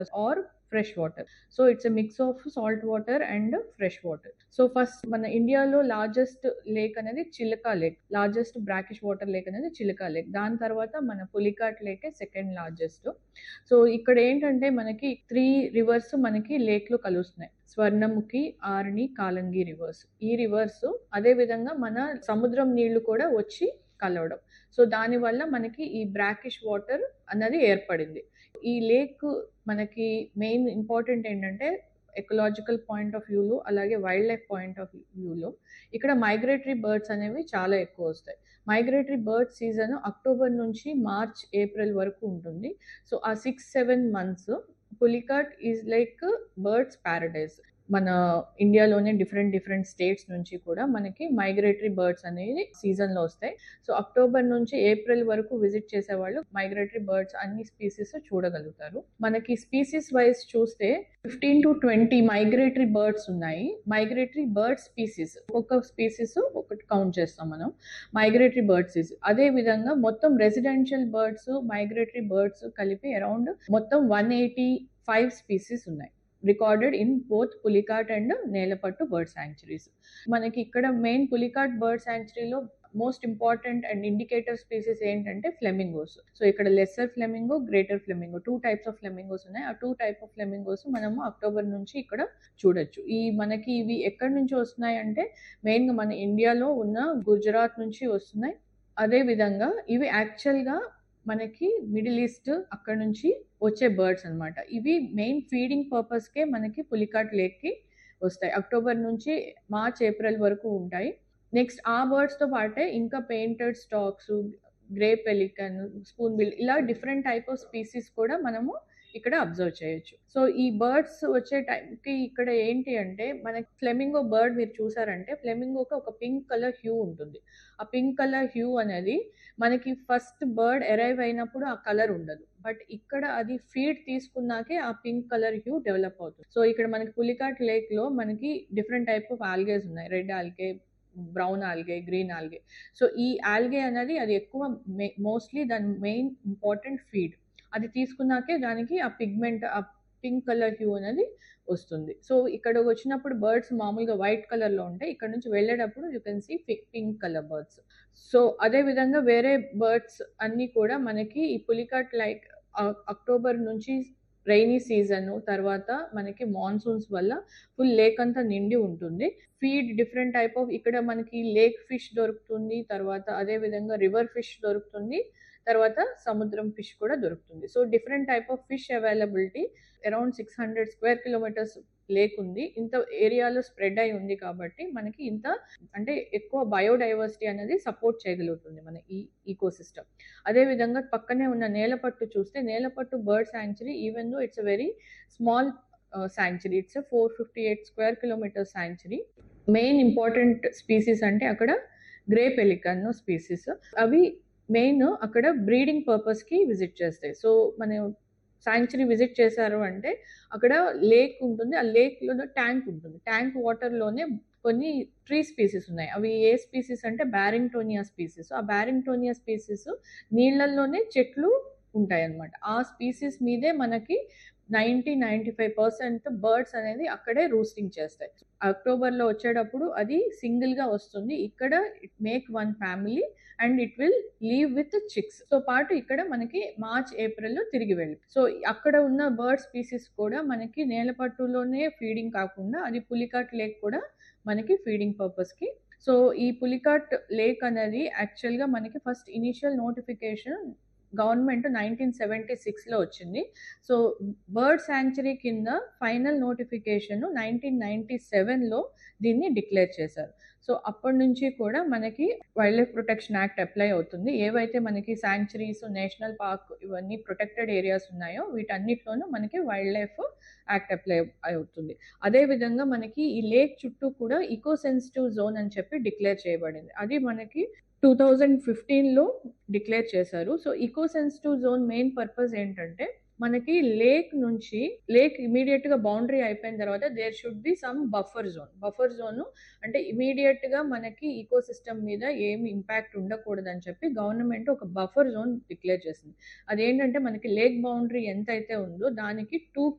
or fresh water. So it's a mix of salt water and fresh water. So first మన ఇండియాలో largest lake అనేది Chilika lake largest brackish water lake అనేది Chilika lake దాని తర్వాత మన పులికాట్ లేకే సెకండ్ లార్జెస్ట్ సో ఇక్కడ ఏంటంటే మనకి త్రీ రివర్స్ మనకి లేక్లో కలుస్తున్నాయి స్వర్ణముఖి ఆర్ని కాలంగి రివర్స్ ఈ రివర్స్ అదే విధంగా మన సముద్రం నీళ్లు కూడా వచ్చి కలవడం సో దానివల్ల మనకి ఈ బ్రాకిష్ వాటర్ అన్నది ఏర్పడింది ఈ లేక్ మనకి మెయిన్ ఇంపార్టెంట్ ఏంటంటే ఎకలాజికల్ పాయింట్ ఆఫ్ వ్యూలో అలాగే వైల్డ్ లైఫ్ పాయింట్ ఆఫ్ వ్యూలో ఇక్కడ మైగ్రేటరీ బర్డ్స్ అనేవి చాలా ఎక్కువ వస్తాయి మైగ్రేటరీ బర్డ్ సీజన్ అక్టోబర్ నుంచి మార్చ్ ఏప్రిల్ వరకు ఉంటుంది సో ఆ six seven months Pulicat is like birds paradise మన ఇండియాలోనే డిఫరెంట్ డిఫరెంట్ స్టేట్స్ నుంచి కూడా మనకి మైగ్రేటరీ బర్డ్స్ అనేది సీజన్లో వస్తాయి సో అక్టోబర్ నుంచి ఏప్రిల్ వరకు విజిట్ చేసే వాళ్ళు మైగ్రేటరీ బర్డ్స్ అన్ని స్పీసీస్ చూడగలుగుతారు మనకి స్పీసీస్ వైజ్ చూస్తే fifteen to twenty migratory birds ఉన్నాయి మైగ్రేటరీ బర్డ్ స్పీసీస్ ఒక్కొక్క స్పీసీస్ ఒకటి కౌంట్ చేస్తాం మనం మైగ్రేటరీ బర్డ్స్ అదే విధంగా మొత్తం రెసిడెన్షియల్ బర్డ్స్ మైగ్రేటరీ బర్డ్స్ కలిపి అరౌండ్ మొత్తం వన్ ఎయిటీ ఫైవ్ స్పీసీస్ ఉన్నాయి recorded in both Pulicat and Nelapattu bird sanctuaries మనకి ఇక్కడ మెయిన్ పులికాట్ బర్డ్ శాంచురీలో most important and indicator species ఏంటంటే ఫ్లెమింగోస్ సో ఇక్కడ lesser flamingo greater flamingo two types of flamingos ఉన్నాయి ఆ టూ టైప్ ఆఫ్ ఫ్లెమింగోస్ మనము October నుంచి ఇక్కడ చూడొచ్చు ఈ మనకి ఇవి ఎక్కడి నుంచి వస్తున్నాయి అంటే మెయిన్గా మన ఇండియాలో ఉన్న గుజరాత్ నుంచి వస్తున్నాయి అదే విధంగా ఇవి యాక్చువల్గా మనకి మిడిల్ ఈస్ట్ అక్కడ నుంచి వచ్చే బర్డ్స్ అనమాట ఇవి మెయిన్ ఫీడింగ్ పర్పస్కే మనకి పులికాట్ లేక్కి వస్తాయి అక్టోబర్ నుంచి మార్చ్ ఏప్రిల్ వరకు ఉంటాయి నెక్స్ట్ ఆ బర్డ్స్తో పాటే ఇంకా painted storks grey pelican spoonbill ఇలా డిఫరెంట్ టైప్ ఆఫ్ స్పీసీస్ కూడా మనము ఇక్కడ అబ్జర్వ్ చేయొచ్చు సో ఈ బర్డ్స్ వచ్చే టైంకి ఇక్కడ ఏంటి అంటే మనకి ఫ్లెమింగో బర్డ్ మీరు చూసారంటే ఫ్లెమింగోకి ఒక పింక్ కలర్ హ్యూ ఉంటుంది ఆ పింక్ కలర్ హ్యూ అనేది మనకి ఫస్ట్ బర్డ్ అరైవ్ అయినప్పుడు ఆ కలర్ ఉండదు బట్ ఇక్కడ అది ఫీడ్ తీసుకున్నాకే ఆ పింక్ కలర్ హ్యూ డెవలప్ అవుతుంది సో ఇక్కడ మనకి పులికాట్ లేక్ లో మనకి డిఫరెంట్ టైప్ ఆఫ్ ఆల్గేస్ ఉన్నాయి red algae brown algae green algae so ఈ ఆల్గే అనేది అది ఎక్కువ మోస్ట్లీ దాని మెయిన్ ఇంపార్టెంట్ ఫీడ్ అది తీసుకున్నాకే దానికి ఆ పిగ్మెంట్ ఆ పింక్ కలర్ హ్యూ అనేది వస్తుంది సో ఇక్కడ వచ్చినప్పుడు బర్డ్స్ మామూలుగా వైట్ కలర్లో ఉంటాయి ఇక్కడ నుంచి వెళ్ళేటప్పుడు you can see pink colour birds so అదే విధంగా వేరే బర్డ్స్ అన్నీ కూడా మనకి ఈ పులికాట్ లైక్ అక్టోబర్ నుంచి రైనీ సీజన్ తర్వాత మనకి మాన్సూన్స్ వల్ల ఫుల్ లేక్ అంతా నిండి ఉంటుంది ఫీడ్ డిఫరెంట్ టైప్ ఆఫ్ ఇక్కడ మనకి లేక్ ఫిష్ దొరుకుతుంది తర్వాత అదే విధంగా రివర్ ఫిష్ దొరుకుతుంది తర్వాత సముద్రం ఫిష్ కూడా దొరుకుతుంది so different type of fish availability around six hundred square kilometres lake ఉంది ఇంత ఏరియాలో స్ప్రెడ్ అయి ఉంది కాబట్టి మనకి ఇంత అంటే ఎక్కువ బయోడైవర్సిటీ అనేది సపోర్ట్ చేయగలుగుతుంది మన ఈ ఈకో సిస్టమ్ అదేవిధంగా పక్కనే ఉన్న నేలపట్టు చూస్తే Nelapattu bird sanctuary even though it's a very small sanctuary it's four fifty eight square kilometre sanctuary main important species అంటే అక్కడ గ్రే పెలికన్ స్పీసీస్ అవి మెయిన్ అక్కడ బ్రీడింగ్ పర్పస్కి విజిట్ చేస్తాయి సో మన శాంచురీ విజిట్ చేశారు అంటే అక్కడ లేక్ ఉంటుంది ఆ లేక్లో ట్యాంక్ ఉంటుంది ట్యాంక్ వాటర్లోనే కొన్ని ట్రీ స్పీసీస్ ఉన్నాయి అవి ఏ స్పీసీస్ అంటే బ్యారింగ్టోనియా స్పీసీస్ ఆ బ్యారింగ్టోనియా స్పీసీస్ నీళ్ళల్లోనే చెట్లు ఉంటాయి అన్నమాట ఆ స్పీసీస్ మీదే మనకి ninety ninety five percent birds అనేది అక్కడే రూస్టింగ్ చేస్తాయి అక్టోబర్లో వచ్చేటప్పుడు అది సింగిల్గా వస్తుంది ఇక్కడ it make one family and it will leave with chicks తో పాటు ఇక్కడ మనకి మార్చ్ ఏప్రిల్లో తిరిగి వెళ్ళి సో అక్కడ ఉన్న బర్డ్ స్పీసీస్ కూడా మనకి నేలపట్టులోనే ఫీడింగ్ కాకుండా అది పులికాట్ లేక్ కూడా మనకి ఫీడింగ్ పర్పస్కి సో ఈ పులికాట్ లేక్ అనేది యాక్చువల్గా మనకి first initial notification government nineteen seventy సిక్స్లో వచ్చింది సో బర్డ్ శాంచురీ కింద ఫైనల్ నోటిఫికేషన్ నైన్టీన్ నైన్టీ సెవెన్లో దీన్ని డిక్లేర్ చేశారు సో అప్పటి నుంచి కూడా మనకి wildlife protection act apply అవుతుంది ఏవైతే మనకి శాంచురీస్ నేషనల్ పార్క్ ఇవన్నీ ప్రొటెక్టెడ్ ఏరియాస్ ఉన్నాయో వీటన్నిటిలోనూ మనకి వైల్డ్ లైఫ్ యాక్ట్ అప్లై అవుతుంది అదేవిధంగా మనకి ఈ లేక్ చుట్టూ కూడా ఈకో సెన్సిటివ్ జోన్ అని చెప్పి డిక్లేర్ చేయబడింది అది మనకి టూ థౌజండ్ ఫిఫ్టీన్లో డిక్లేర్ చేశారు so eco sensitive zone main purpose ఏంటంటే మనకి లేక్ నుంచి లేక్ ఇమీడియట్ గా బౌండరీ అయిపోయిన తర్వాత there should be some buffer zone buffer zone అంటే ఇమీడియట్ గా మనకి ఈకో సిస్టమ్ మీద ఏమి ఇంపాక్ట్ ఉండకూడదు అని చెప్పి గవర్నమెంట్ ఒక బఫర్ జోన్ డిక్లేర్ చేసింది అదేంటంటే మనకి లేక్ బౌండరీ ఎంత అయితే ఉందో దానికి టూ